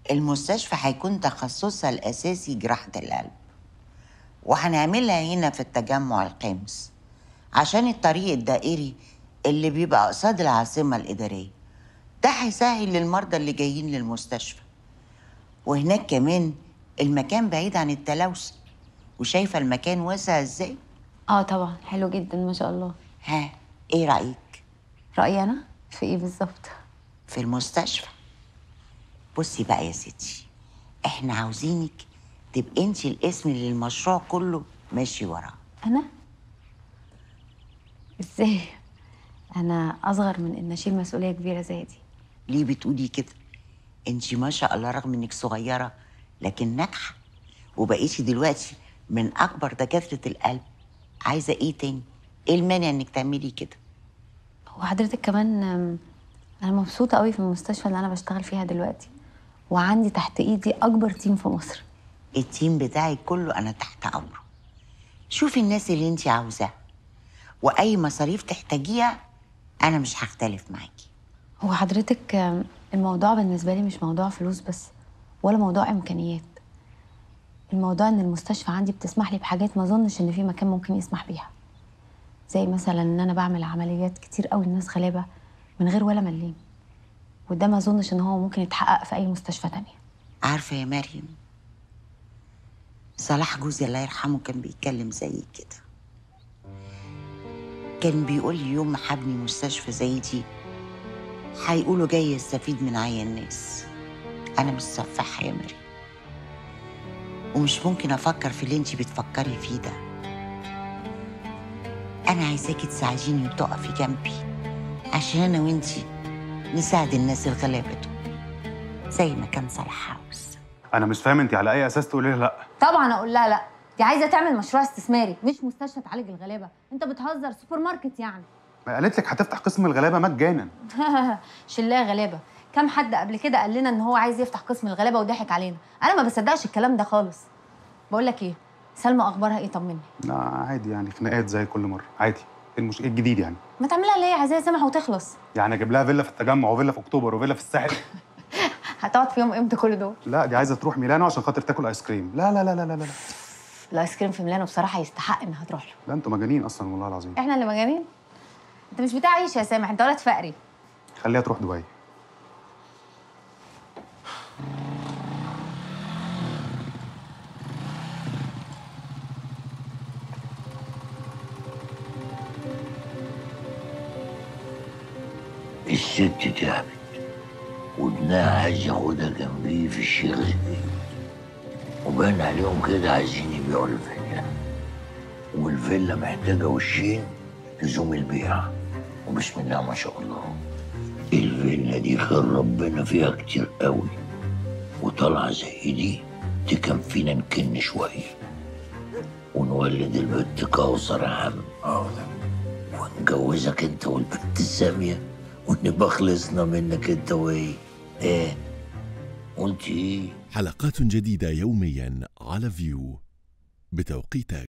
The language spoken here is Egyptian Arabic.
المستشفى هيكون تخصصها الأساسي جراحة القلب وهنعملها هنا في التجمع الخامس عشان الطريق الدائري اللي بيبقى قصاد العاصمة الإدارية ده هيسهل للمرضى اللي جايين للمستشفى وهناك كمان المكان بعيد عن التلوث وشايفة المكان واسع ازاي اه طبعا حلو جدا ما شاء الله ها ايه رأيك رأيي أنا في إيه بالظبط في المستشفى بصي بقى يا ستي احنا عاوزينك تبقي انت الاسم اللي المشروع كله ماشي وراه أنا إزاي أنا أصغر من إن أشيل مسؤولية كبيرة زي دي ليه بتقولي كده انت ما شاء الله رغم انك صغيره لكن ناجحه وبقيتي دلوقتي من اكبر دكاتره القلب عايزه ايه تاني ايه المانع انك تعملي كده وحضرتك كمان أم، أنا مبسوطة قوي في المستشفى اللي أنا بشتغل فيها دلوقتي وعندي تحت إيدي أكبر تيم في مصر التيم بتاعك كله انا تحت امره شوفي الناس اللي انت عاوزاها واي مصاريف تحتاجيها انا مش هختلف معاكي هو حضرتك أم، الموضوع بالنسبة لي مش موضوع فلوس بس ولا موضوع إمكانيات الموضوع إن المستشفى عندي بتسمح لي بحاجات ما أظنش إن في مكان ممكن يسمح بيها زي مثلا إن أنا بعمل عمليات كتير قوي لناس غلابة من غير ولا مليم وده ما أظنش إن هو ممكن يتحقق في أي مستشفى تانية عارفه يا مريم صلاح جوزي الله يرحمه كان بيتكلم زي كده كان بيقول لي يوم ما هبني مستشفى زي دي هيقولوا جاي يستفيد من عيا الناس انا مش سفاحه يا مريم ومش ممكن افكر في اللي انتي بتفكري فيه ده انا عايزاكي تساعديني وتقفي جنبي عشان انا وانتي نساعد الناس الغلابه دول زي ما كان صلاح عاوز انا مش فاهم انت على اي اساس تقولي لي لا طبعا اقول لها لا دي عايزه تعمل مشروع استثماري مش مستشفى تعالج الغلابه انت بتهزر سوبر ماركت يعني ما قالت لك هتفتح قسم الغلابه مجانا شلاه غلابه كم حد قبل كده قال لنا ان هو عايز يفتح قسم الغلابه وضحك علينا انا ما بصدقش الكلام ده خالص بقول لك ايه سلمى اخبارها ايه طمني لا عادي يعني خناقات زي كل مره عادي ايه المش... إيه الجديد يعني ما تعملها اللي هي عايزاها سامح وتخلص يعني اجيب لها فيلا في التجمع وفيلا في اكتوبر وفيلا في الساحل هتقعد فيهم امتى كل دول لا دي عايزه تروح ميلانو عشان خاطر تاكل ايس كريم لا لا لا لا لا لا الايس كريم في ميلانو بصراحه يستحق انها تروح له لا انتوا مجانين اصلا والله العظيم احنا اللي مجانين انت مش بتاع عيش يا سامح انت ولد فقري خليها تروح دبي الست تعبت وابنها عايز ياخدها جنبيه في الشيخ زايد وبان عليهم كده عايزين يبيعوا الفيلا والفيلا محتاجة وشين لزوم البيع وبسم الله ما شاء الله الفيلا دي خير ربنا فيها كتير قوي وطالعة زي دي تكفينا نكن شوية ونولد البنت كوثر يا عم ونجوزك انت والبنت سامية ونبقى خلصنا منك انت وهي ايه وانت ايه حلقات جديدة يوميا على فيو بتوقيتك